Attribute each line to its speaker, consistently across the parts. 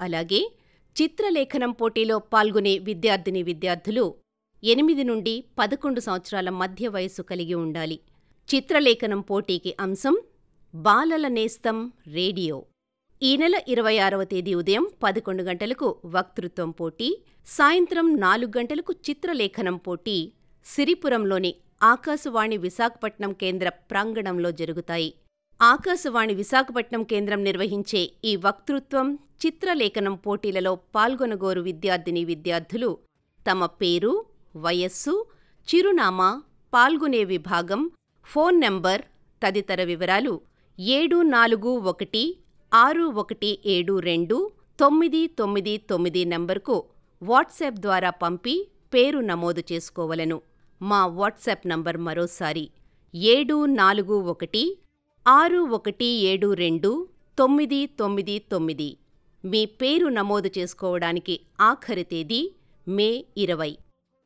Speaker 1: అలాగే చిత్రలేఖనం పోటీలో పాల్గొనే విద్యార్థిని విద్యార్థులు ఎనిమిది నుండి పదకొండు సంవత్సరాల మధ్య వయస్సు కలిగి ఉండాలి చిత్రలేఖనం పోటీకి అంశం బాలల నేస్తం రేడియో ఈ నెల ఇరవై ఆరవ తేదీ ఉదయం పదకొండు గంటలకు వక్తృత్వం పోటీ సాయంత్రం నాలుగు గంటలకు చిత్రలేఖనం పోటీ సిరిపురంలోని ఆకాశవాణి విశాఖపట్నం కేంద్ర ప్రాంగణంలో జరుగుతాయి ఆకాశవాణి విశాఖపట్నం కేంద్రం నిర్వహించే ఈ వక్తృత్వం చిత్రలేఖనం పోటీలలో పాల్గొనగోరు విద్యార్థిని విద్యార్థులు తమ పేరు వయస్సు చిరునామా పాల్గొనే విభాగం ఫోన్ నంబర్ తదితర వివరాలు ఏడు నాలుగు ఒకటి ఆరు ఒకటి ఏడు రెండు తొమ్మిది తొమ్మిది తొమ్మిది నంబర్కు వాట్సాప్ ద్వారా పంపి పేరు నమోదు చేసుకోవలను మా వాట్సాప్ నంబర్ మరోసారి ఏడు నాలుగు ఒకటి ఆరు ఒకటి ఏడు రెండు తొమ్మిది తొమ్మిది తొమ్మిది మీ పేరు నమోదు చేసుకోవడానికి ఆఖరి తేదీ మే ఇరవై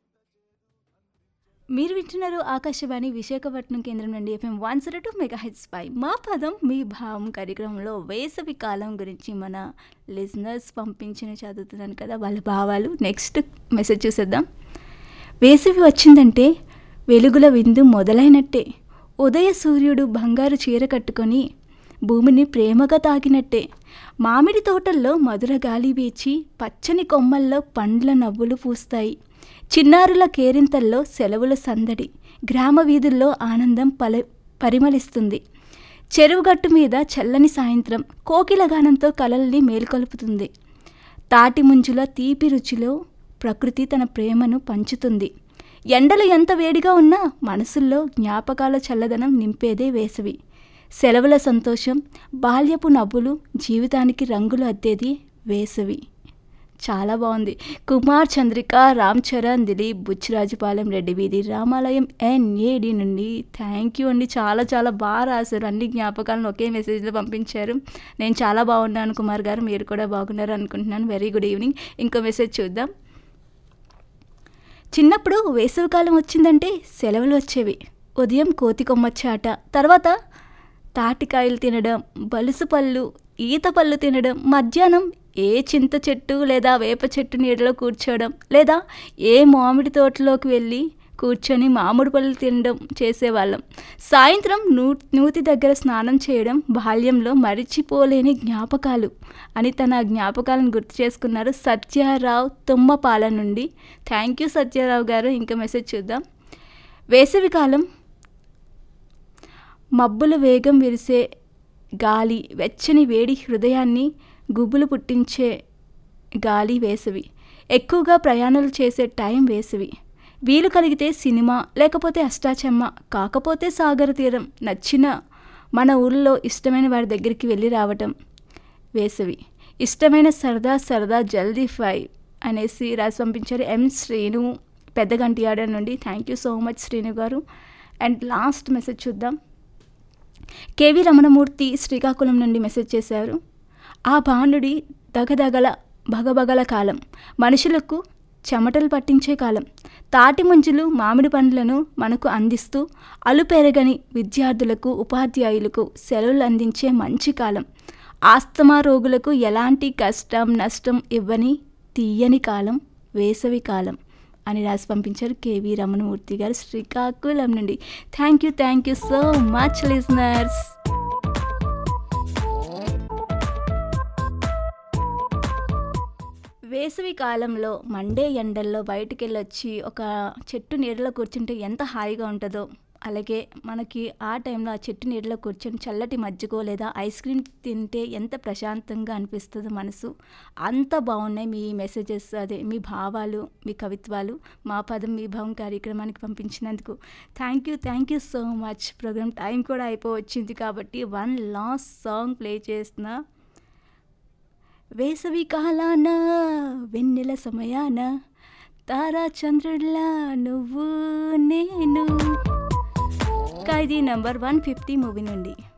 Speaker 2: మీరు వింటున్నారు ఆకాశవాణి విశాఖపట్నం కేంద్రం నుండి FM one zero two megahertz పై మా పదం మీ భావం కార్యక్రమంలో వేసవి కాలం గురించి మన లిజనర్స్ పంపించిన చదువుతున్నాను కదా వాళ్ళ భావాలు నెక్స్ట్ మెసేజ్ చూసేద్దాం వేసవి వచ్చిందంటే వెలుగుల విందు మొదలైనట్టే ఉదయ సూర్యుడు బంగారు చీర కట్టుకొని భూమిని ప్రేమగా తాకినట్టే మామిడి తోటల్లో మధుర గాలి వీచి పచ్చని కొమ్మల్లో పండ్ల నవ్వులు పూస్తాయి చిన్నారుల కేరింతల్లో సెలవుల సందడి గ్రామ వీధుల్లో ఆనందం పల పరిమళిస్తుంది చెరువుగట్టు మీద చల్లని సాయంత్రం కోకిల గానంతో కలల్ని మేల్కొల్పుతుంది తాటి ముంజుల తీపి రుచిలో ప్రకృతి తన ప్రేమను పంచుతుంది ఎండలు ఎంత వేడిగా ఉన్నా మనసుల్లో జ్ఞాపకాల చల్లదనం నింపేదే వేసవి సెలవుల సంతోషం బాల్యపు నవ్వులు జీవితానికి రంగులు అద్దేది వేసవి చాలా బాగుంది కుమార్ చంద్రిక రామ్ చరణ్ దిలీప్ బుచ్చిరాజుపాలెం రెడ్డి వీధి రామాలయం ఎన్ఏడి నుండి థ్యాంక్ యూ అండి చాలా చాలా బాగా రాశారు అన్ని జ్ఞాపకాలను ఒకే మెసేజ్లో పంపించారు నేను చాలా బాగున్నాను కుమార్ గారు మీరు కూడా బాగున్నారు అనుకుంటున్నాను వెరీ గుడ్ ఈవినింగ్ ఇంకో మెసేజ్ చూద్దాం చిన్నప్పుడు వేసవికాలం వచ్చిందంటే సెలవులు వచ్చేవి ఉదయం కోతి కొమ్మచ్చాట తర్వాత తాటికాయలు తినడం బలుసు పళ్ళు ఈత పళ్ళు తినడం మధ్యాహ్నం ఏ చింత చెట్టు లేదా వేప చెట్టు నీడలో కూర్చోవడం లేదా ఏ మామిడి తోటలోకి వెళ్ళి కూర్చొని మామిడి పళ్ళు తినడం చేసేవాళ్ళం సాయంత్రం నూ నూతి దగ్గర స్నానం చేయడం బాల్యంలో మరిచిపోలేని జ్ఞాపకాలు అని తన జ్ఞాపకాలను గుర్తు చేసుకున్నారు సత్యారావు తుమ్మపాల నుండి థ్యాంక్ యూ సత్యారావు గారు ఇంకా మెసేజ్ చూద్దాం వేసవికాలం మబ్బుల వేగం విరిసే గాలి వెచ్చని వేడి హృదయాన్ని గుబులు పుట్టించే గాలి వేసవి ఎక్కువగా ప్రయాణాలు చేసే టైం వేసవి వీలు కలిగితే సినిమా లేకపోతే అష్టాచమ్మ కాకపోతే సాగర తీరం నచ్చిన మన ఊళ్ళో ఇష్టమైన వారి దగ్గరికి వెళ్ళి రావటం వేసవి ఇష్టమైన సరదా సరదా జల్దీ ఫై అనేసి రాసి పంపించారు ఎం శ్రీను పెద్దగంటియాడ నుండి thank you so much Srinu garu and last message చూద్దాం కేవి రమణమూర్తి శ్రీకాకుళం నుండి మెసేజ్ చేశారు ఆ భానుడి దగదగల భగభగల కాలం మనుషులకు చెమటలు పట్టించే కాలం తాటి ముంజులు మామిడి పండ్లను మనకు అందిస్తూ అలుపెరగని విద్యార్థులకు ఉపాధ్యాయులకు సెలవులు అందించే మంచి కాలం ఆస్తమా రోగులకు ఎలాంటి కష్టం నష్టం ఇవ్వని తీయని కాలం వేసవి కాలం అని రాసి పంపించారు కేవీ రమణమూర్తి గారు శ్రీకాకుళం నుండి thank you thank you so much listeners వేసవి కాలంలో మండే ఎండల్లో బయటికి వెళ్ళొచ్చి ఒక చెట్టు నీడలో కూర్చుంటే ఎంత హాయిగా ఉంటుందో అలాగే మనకి ఆ టైంలో ఆ చెట్టు నీడలో కూర్చొని చల్లటి మజ్జిగో లేదా ఐస్ క్రీమ్ తింటే ఎంత ప్రశాంతంగా అనిపిస్తుందో మనసు అంత బాగున్నాయి మీ మెసేజెస్ అదే మీ భావాలు మీ కవిత్వాలు మా పదం మీ భావం కార్యక్రమానికి పంపించినందుకు thank you thank you so much program time కూడా అయిపోవచ్చింది కాబట్టి వన్ లాస్ట్ సాంగ్ ప్లే చేస్తున్నా వేసవి కాలాన వెన్నెల సమయాన తారా చంద్రుడిలా నువ్వు నేను Khaidi number one fifty movie నుండి